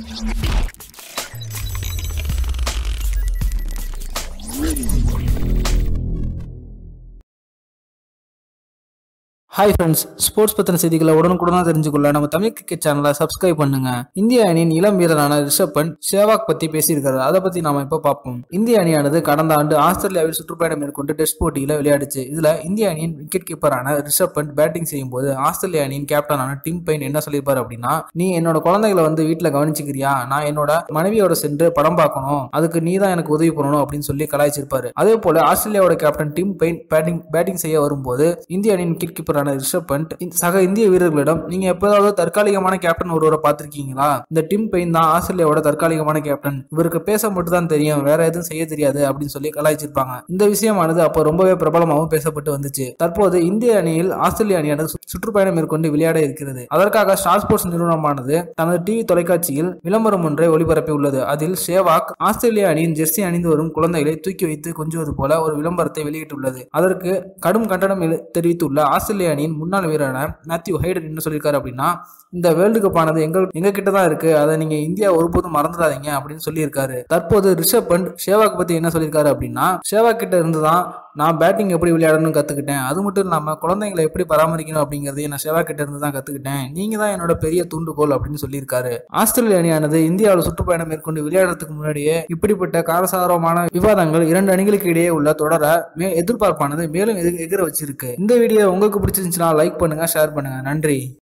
hi friends sports பத்தின செய்திகளை உடனுக்குடனாக தெரிஞ்சுக்கொள்ள நம்ம தமிழ் கிரிக்கெட் சேனலை சப்ஸ்கிரைப் பண்ணுங்க இந்திய அணியின் இளம் வீரரான ரிஷப் பண்ட் சேவாக் பத்தி பேசியிருக்காரு அதை பத்தி நாம இப்ப பார்ப்போம் இந்திய அணியானது கடந்த ஆண்டு ஆஸ்திரேலியாவில் சுற்றுப்பயணம் மேற்கொண்டு டெஸ்ட் போட்டியில விளையாடுச்சு இதுல இந்திய அணியின் விக்கெட் கீப்பரான ரிஷப் பண்ட் பேட்டிங் செய்யும் போது ஆஸ்திரேலிய அணியின் கேப்டனான டிம் பைன் என்ன சொல்லியிருப்பாரு அப்படின்னா நீ என்னோட குழந்தைகளை வந்து வீட்டுல கவனிச்சுக்கிறியா நான் என்னோட மனைவியோட சென்று படம் பார்க்கணும் அதுக்கு நீ தான் எனக்கு உதவி பண்ணணும் அப்படின்னு சொல்லி கலாய்ச்சிருப்பாரு அதே போல ஆஸ்திரேலியாவோட captain Tim Paine batting batting செய்ய வரும்போது இந்திய அணியின் விக்கெட் கீப்பரான ரிஷப் பண்ட் இந்த சக இந்திய வீரர்களிடம் நீங்க எப்போதாவது தற்காலிகமான கேப்டன் ஒருவரை பார்த்திருக்கீங்களா இந்த டிம் பெயின் தான் ஆஸ்திரேலியாவோட தற்காலிகமான கேப்டன் இவருக்கு பேச மட்டும் தான் தெரியும் வேற எதுவும் செய்ய தெரியாது அப்படின்னு சொல்லி கலாய்ச்சிருப்பாங்க இந்த விஷயமானது அப்போ ரொம்பவே பிரபலமாகவும் பேசப்பட்டு வந்துச்சு தற்போது இந்திய அணியில் ஆஸ்திரேலிய அணியானது சு- சுற்றுப்பயணம் மேற்கொண்டு விளையாட இருக்கிறது அதற்காக ஸ்டார் ஸ்போர்ட்ஸ் நிறுவனமானது தனது டிவி தொலைக்காட்சியில் விளம்பரம் ஒன்றை ஒளிபரப்பி உள்ளது அதில் ஷேவாக் ஆஸ்திரேலிய அணியின் ஜெர்சி அணிந்து வரும் குழந்தைகளை தூக்கி வைத்து கொஞ்சுவது போல ஒரு விளம்பரத்தை வெளியிட்டுள்ளது அதற்கு கடும் கண்டனம் எழு- தெரிவித்துள்ள ஆஸ்திரேலிய அணியின் முன்னாள் வீரரான மேத்யூ ஹைடன் என்ன சொல்லியிருக்காரு அப்படின்னா இந்த வேர்ல்டு கப் ஆனது எங்க எங்க கிட்ட தான் இருக்கு அதை நீங்க இந்தியா ஒருபோதும் மறந்துடாதீங்க அப்படின்னு சொல்லியிருக்காரு தற்போது ரிஷப் பண்ட் ஷேவாக் பத்தி என்ன சொல்லியிருக்காரு அப்படின்னா ஷேவாக் கிட்ட இருந்து தான் நான் பேட்டிங் எப்படி விளையாடணும்னு கத்துக்கிட்டேன் அது மட்டும் இல்லாம குழந்தைங்களை எப்படி பராமரிக்கணும் அப்படிங்கறதையும் நான் ஷேவாக் கிட்ட இருந்து தான் கத்துக்கிட்டேன் நீங்க தான் என்னோட பெரிய தூண்டுகோல் அப்படின்னு சொல்லியிருக்காரு ஆஸ்திரேலிய அணியானது இந்தியாவில் சுற்றுப்பயணம் மேற்கொண்டு விளையாடுறதுக்கு முன்னாடியே இப்படிப்பட்ட காரசாரமான விவாதங்கள் இரண்டு அணிகளுக்கு இடையே உள்ள தொடர மே எதிர்பார்ப்பானது மேலும் எதிர்- எகிர வச்சிருக்கு இந்த வீடியோ உங்களுக்கு பிடிச்சிருந்துச்சுன்னா லைக் பண்ணுங்க ஷேர் பண்ணுங்க நன்றி